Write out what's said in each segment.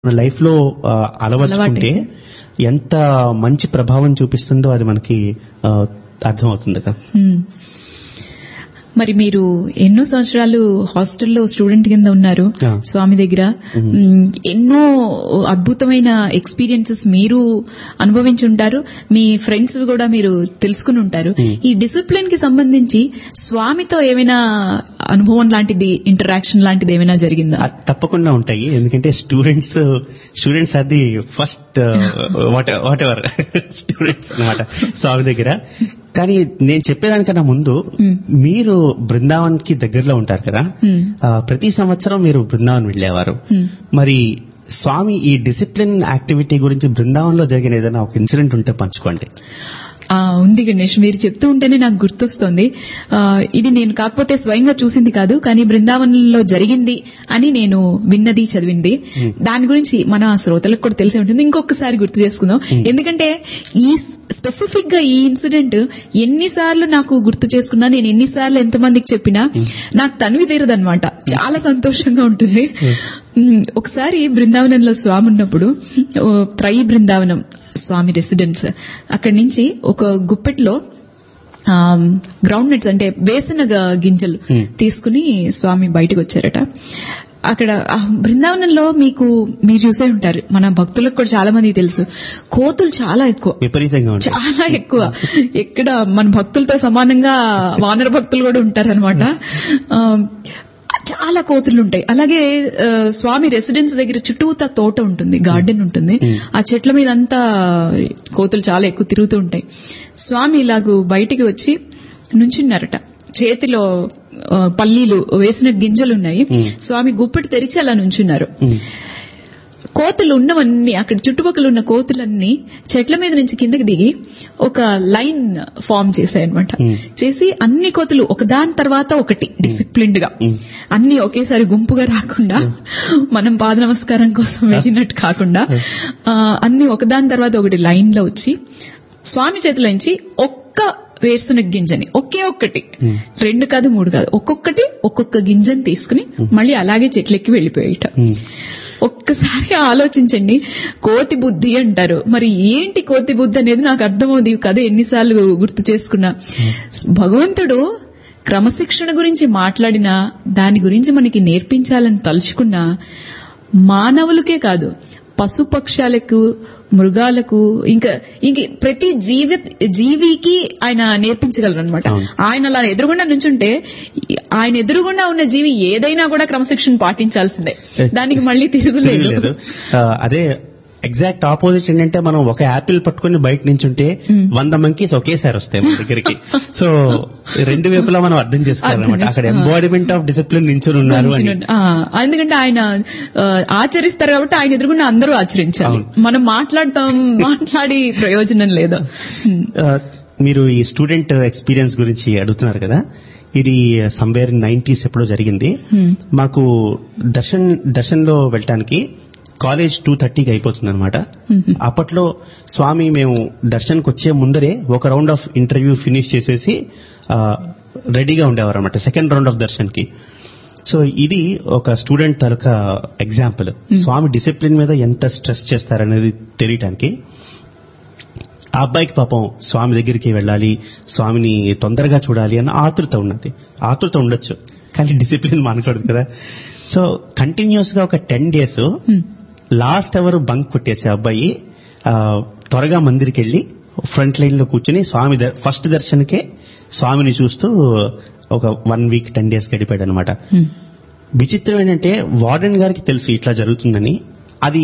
మన లైఫ్ లో ఆ, అలవర్చుకుంటే ఎంత మంచి ప్రభావం చూపిస్తుందో అది మనకి ఆ, అర్థమవుతుంది కదా హ్మ్. మరి మీరు ఎన్నో సంవత్సరాలు హాస్టల్లో స్టూడెంట్ కింద ఉన్నారు Yeah. స్వామి దగ్గర మ్, ఎన్నో అద్భుతమైన ఎక్స్పీరియన్సెస్ మీరు అనుభవించి ఉంటారు మీ ఫ్రెండ్స్ కూడా మీరు తెలుసుకుని ఉంటారు ఈ డిసిప్లిన్ కి సంబంధించి స్వామితో ఏమైనా అనుభవం లాంటిది ఇంటరాక్షన్ లాంటిది ఏమైనా జరిగిందా ఆ, తప్పకుండా ఉంటాయి ఎందుకంటే students students are the first what whatever students అనమాట స్వామి దగ్గర కానీ నేను చెప్పేదానికన్నా ముందు మీరు బృందావన్ కి దగ్గరలో ఉంటారు కదా Hmm. ఆ, ప్రతి సంవత్సరం మీరు బృందావన్ వెళ్ళేవారు Hmm. మరి స్వామి ఈ డిసిప్లిన్ యాక్టివిటీ గురించి బృందావన్లో జరిగిన ఏదైనా ఒక ఇన్సిడెంట్ ఉంటే పంచుకోండి ఆ, ఉంది గణేష్ మీరు చెప్తూ ఉంటేనే నాకు గుర్తొస్తోంది ఆ, ఇది నేను కాకపోతే స్వయంగా చూసింది కాదు కానీ బృందావనంలో జరిగింది అని నేను విన్నది చదివింది దాని గురించి మన శ్రోతలకు కూడా తెలిసి ఉంటుంది ఇంకొకసారి గుర్తు చేసుకుందాం ఎందుకంటే ఈ స్పెసిఫిక్ గా ఈ ఇన్సిడెంట్ ఎన్నిసార్లు నాకు గుర్తు చేసుకున్నా నేను ఎన్నిసార్లు ఎంతమందికి చెప్పినా నాకు తనివి తీరదనమాట చాలా సంతోషంగా ఉంటుంది ఉమ్, ఒకసారి బృందావనంలో స్వామి ఉన్నప్పుడు ఓ, త్రై బృందావనం స్వామి రెసిడెన్స్ అక్కడి నుంచి ఒక గుప్పెట్లో గ్రౌండ్ నట్స్ అంటే వేసిన గ- గింజలు తీసుకుని స్వామి బయటకు వచ్చారట అక్కడ ఆ బృందావనంలో మీకు మీరు చూసే ఉంటారు మన భక్తులకు కూడా చాలా మంది తెలుసు కోతులు చాలా ఎక్కువ విపరీతంగా ఉంటాయి చాలా ఎక్కువ ఎక్కడ మన భక్తులతో సమానంగా వానర భక్తులు కూడా ఉంటారనమాట చాలా కోతులు ఉంటాయి అలాగే ఆ, స్వామి రెసిడెన్స్ దగ్గర చుట్టూతా తోట ఉంటుంది గార్డెన్ ఉంటుంది ఆ చెట్ల మీద అంతా కోతులు చాలా ఎక్కువ తిరుగుతూ ఉంటాయి స్వామి ఇలాగూ బయటికి వచ్చి నుంచున్నారట చేతిలో ఆ, పల్లీలు వేసిన గింజలు ఉన్నాయి స్వామి గుప్పెటి తెరిచి అలా నుంచున్నారు కోతులు ఉన్నవన్నీ అక్కడ చుట్టుపక్కల ఉన్న కోతులన్నీ చెట్ల మీద నుంచి కిందకి దిగి ఒక లైన్ ఫామ్ చేశాయన్నమాట చేసి అన్ని కోతులు ఒకదాని తర్వాత ఒకటి డిసిప్లిన్డ్ గా అన్ని ఒకేసారి గుంపుగా రాకుండా మనం పాద నమస్కారం కోసం వెళ్ళినట్టు కాకుండా ఆ, అన్ని ఒకదాని తర్వాత ఒకటి లైన్ లో వచ్చి స్వామి చేతిలో నుంచి ఒక్క వేరుశనగ గింజని ఒకే ఒక్కటి రెండు కాదు మూడు కాదు ఒక్కొక్కటి ఒక్కొక్క గింజని తీసుకుని మళ్ళీ అలాగే చెట్లెక్కి వెళ్ళిపోయేట ఒక్కసారి ఆలోచించండి కోతి బుద్ధి అంటారు మరి ఏంటి కోతి బుద్ధి అనేది నాకు అర్థమవుది కదా ఎన్నిసార్లు గుర్తు చేసుకున్నా భగవంతుడు క్రమశిక్షణ గురించి మాట్లాడినా దాని గురించి మనకి నేర్పించాలని తలుచుకున్నా మానవులకే కాదు పశుపక్షాలకు మృగాలకు ఇంకా ఇంక ప్రతి జీవి జీవికి ఆయన నేర్పించగలరు అనమాట ఆయన అలా ఎదురుగుండా నుంచుంటే ఆయన ఎదురుగుండా ఉన్న జీవి ఏదైనా కూడా క్రమశిక్షణ పాటించాల్సిందే దానికి మళ్ళీ తిరుగులేదు లేదు ఆ, అదే ఎగ్జాక్ట్ ఆపోజిట్ ఏంటంటే మనం ఒక యాపిల్ పట్టుకుని బయట నుంచుంటే వంద మంకీస్ ఒకేసారి వస్తాయి మన దగ్గరికి సో రెండు వైపులా మనం అర్థం చేసుకోవాలన్నమాట అక్కడ ఎంబాడిమెంట్ ఆఫ్ డిసిప్లిన్ నించుని ఉన్నారు అని ఆ, ఎందుకంటే ఆయన ఆ, ఆచరిస్తారు కాబట్టి ఆయన ఎదురుగుండా అందరూ ఆచరించాలి మనం మాట్లాడతాం మాట్లాడి ప్రయోజనం లేదు హ్మ్. ఆ, మీరు ఈ స్టూడెంట్ ఎక్స్పీరియన్స్ గురించి అడుగుతున్నారు కదా ఇది సంవేర్ నైన్టీస్ ఎప్పుడో జరిగింది మాకు దర్శన్ దర్శన్లో వెళ్ళటానికి కాలేజ్ టూ థర్టీకి అయిపోతుంది అనమాట అప్పట్లో స్వామి మేము దర్శన్కి వచ్చే ముందరే ఒక రౌండ్ ఆఫ్ ఇంటర్వ్యూ ఫినిష్ చేసేసి ఆ, రెడీగా ఉండేవారు అనమాట సెకండ్ రౌండ్ ఆఫ్ దర్శన్కి సో ఇది ఒక స్టూడెంట్ తాలూకా ఎగ్జాంపుల్ స్వామి డిసిప్లిన్ మీద ఎంత స్ట్రెస్ చేస్తారనేది తెలియటానికి ఆ అబ్బాయికి పాపం స్వామి దగ్గరికి వెళ్ళాలి స్వామిని తొందరగా చూడాలి అన్న ఆతృత ఉన్నది ఆతృత ఉండొచ్చు కానీ డిసిప్లిన్ మానకూడదు కదా సో కంటిన్యూస్ గా ఒక ten days last hour bunk కొట్టేసే అబ్బాయి ఆ, త్వరగా మందిరికి వెళ్ళి ఫ్రంట్ లైన్ లో కూర్చుని స్వామి ద- ఫస్ట్ దర్శనకే స్వామిని చూస్తూ ఒక వన్ వీక్ టెన్ డేస్ గడిపాడు అనమాట విచిత్రం ఏంటంటే వార్డెన్ గారికి తెలుసు ఇట్లా జరుగుతుందని అది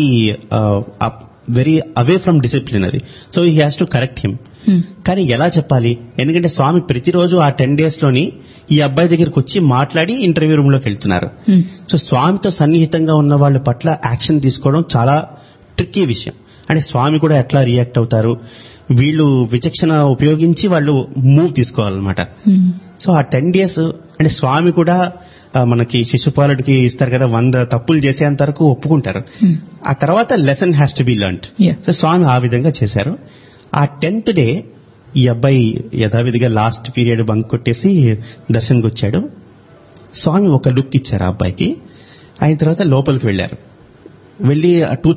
వెరీ అవే ఫ్రమ్ డిసిప్లిన్ అది so he has to correct him కానీ ఎలా చెప్పాలి ఎందుకంటే స్వామి ప్రతిరోజు ఆ టెన్ డేస్ లోని ఈ అబ్బాయి దగ్గరికి వచ్చి మాట్లాడి ఇంటర్వ్యూ రూమ్ లోకి వెళ్తున్నారు సో స్వామితో సన్నిహితంగా ఉన్న వాళ్ళ పట్ల యాక్షన్ తీసుకోవడం చాలా ట్రిక్కీ విషయం అంటే స్వామి కూడా ఎట్లా రియాక్ట్ అవుతారు వీళ్ళు విచక్షణ ఉపయోగించి వాళ్ళు మూవ్ తీసుకోవాలన్నమాట సో ఆ టెన్ డేస్ అంటే స్వామి కూడా ఆ, మనకి శిశుపాలుడికి ఇస్తారు కదా వంద తప్పులు చేసేంత వరకు ఒప్పుకుంటారు ఆ తర్వాత lesson has to be learned Yeah. So స్వామి ఆ విధంగా చేశారు ఆ టెన్త్ డే ఈ అబ్బాయి యథావిధిగా లాస్ట్ పీరియడ్ బంక్ కొట్టేసి దర్శన్కి వచ్చాడు స్వామి ఒక లుక్ ఇచ్చారు ఆ అబ్బాయికి అయిన తర్వాత లోపలికి వెళ్ళారు వెళ్ళి ఆ టూ